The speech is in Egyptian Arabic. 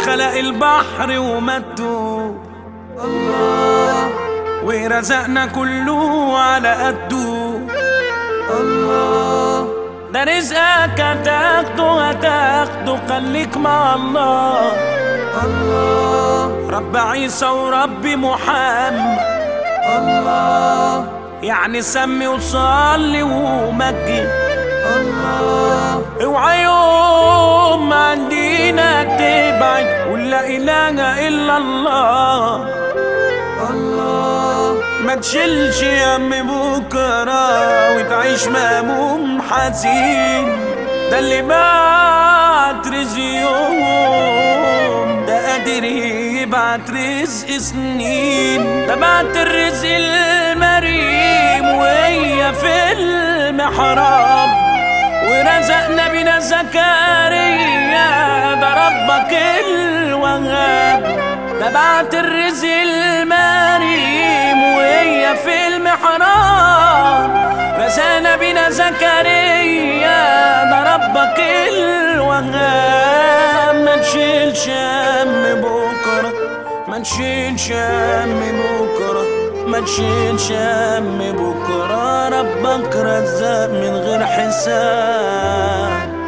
خلق البحر ومده الله ورزقنا كله على قده الله ده رزقك هتاخده هتاخده خليك مع الله الله رب عيسى ورب محمد الله يعني سمي وصلي ومجد الله اوعى يوم عن دينك تبعد قول لا اله الا الله الله ما تشيلش هم بكره وتعيش مهموم حزين ده اللي بعت رزق يوم ده قادر يبعت رزق سنين ده بعت الرزق المريم وهي في المحراب ورزقنا بنا زكريا ده ربك الوهاب ده بعت الرزق المريم وهي في المحراب رزقنا بنا زكريا ده ربك الوهاب ما نشيلش هم بكره ما نشيلش هم بكره ما تشيلش هم بكره ربك رزاق من غير حساب